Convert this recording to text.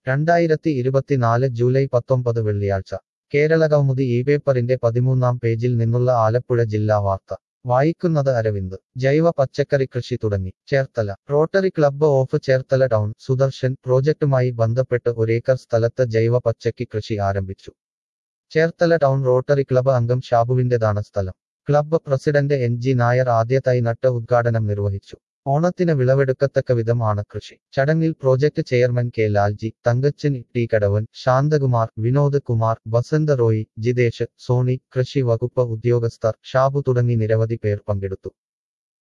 രണ്ടായിരത്തി ഇരുപത്തിനാല് ജൂലൈ പത്തൊമ്പത് വെള്ളിയാഴ്ച കേരളകൗമുദി ഈ പേപ്പറിന്റെ പതിമൂന്നാം പേജിൽ നിന്നുള്ള ആലപ്പുഴ ജില്ലാ വാർത്ത വായിക്കുന്നത് അരവിന്ദ് ജൈവ പച്ചക്കറി കൃഷി തുടങ്ങി Cherthala Rotary club of Cherthala town Sudarshan പ്രോജക്റ്റുമായി ബന്ധപ്പെട്ട് ഒരേക്കർ സ്ഥലത്ത് ജൈവ പച്ചക്കറി കൃഷി ആരംഭിച്ചു ചേർത്തല ടൗൺ റോട്ടറി ക്ലബ്ബ് അംഗം ഷാബുവിന്റേതാണ് സ്ഥലം club president N G Nair ആദ്യ തൈ നട്ട് ഉദ്ഘാടനം നിർവഹിച്ചു ഓണത്തിന് വിളവെടുക്കത്തക്ക വിധം ആണ് കൃഷി ചടങ്ങിൽ project chairman K Lalji Thankachan T Kadavan Shanthakumar Vinod Kumar Basanth Roy Jithesh Soni കൃഷി വകുപ്പ് ഉദ്യോഗസ്ഥർ ഷാബു തുടങ്ങി നിരവധി പേർ പങ്കെടുത്തു